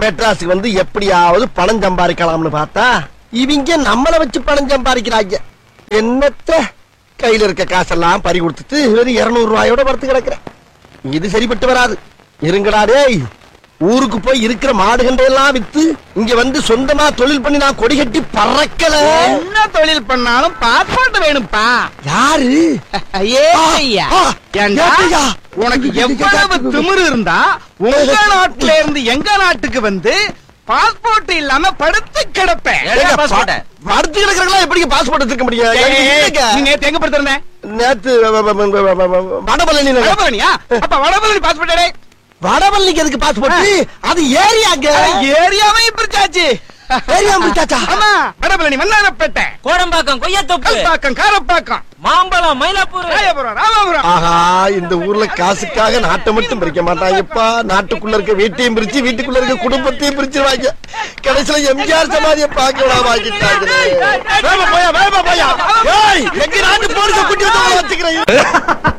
மெட்ராஸுக்கு வந்து எப்படியாவது பணம் சம்பாதிக்கலாம்னு பார்த்தா இவங்க நம்மள வச்சு பணம் சம்பாதிக்கிறாங்க என்னத்த கையில இருக்க காசெல்லாம் பறி கொடுத்துட்டு வெறும் இருநூறு ரூபாயோட படுத்து கிடக்குறேன் இது சரிப்பட்டு வராது இருங்கடா டேய் ஊருக்கு போய் இருக்கிற மாடுகண்டை எல்லாம் வித்து இங்க வந்து சொந்தமா தொழில் பண்ணி நான் கொடி கட்டி பறக்கல என்ன தொழில் பண்ணாலும் பாஸ்போர்ட் வேணும்ப்பா யாரு ஏய்யா ஆ, ஏண்டா ஏய்யா. உனக்கு எவ்வளவு திமிரு இருந்தா உங்க நாட்டுல இருந்து எங்க நாட்டுக்கு வந்து பாஸ்போர்ட் இல்லாம படுத்து கிடப்பேன் ஏங்க, passport? பா- படுத்து கிடக்குறவங்களா எப்படிங்க பாஸ்போர்ட் எடுத்துக்க முடியும் ஏய், என்கிட்ட ஏய், இல்லைங்க. நீ நேத்து எங்க படுத்திருந்த நேத்து வ- வ- வ- வ- வ- வ- வடபழனி நகர். வடபழனியா அப்ப வடபழனி பாஸ்போர்ட் வடபழனிக்கு எதுக்கு பாஸ்போர்ட் அது ஏரியாங்க ஏரியாவையும் பிரிச்சாச்சு ஏரியா பிரிச்சாச்சா? ஆமா வடபழனி மன்னாரப்பேட்டை கோடம்பாக்கம் கொய்யாத்தோப்பு கல்பாக்கம் காரப்பாக்கம் மாம்பழம் மயிலாப்பூர் ராயபுரம் ராமபுரம் ஆஹா இந்த ஊர்ல காசுக்காக நாட்டை மட்டும் பிரிக்க மாட்டாங்கப்பா நாட்டுக்குள்ள இருக்க வீட்டையும் பிரிச்சு வீட்டுக்குள்ள இருக்க குடும்பத்தையும் பிரிச்சிருவாங்க கடைசியில எம்ஜிஆர் சமாதியை பார்க்க வாங்கிட்டாங்களே வேகமா போயா வேகமா போயா ஏய் எங்க நாட்டு போலீஸ குட்டி வந்து வச்சுக்கிறேன்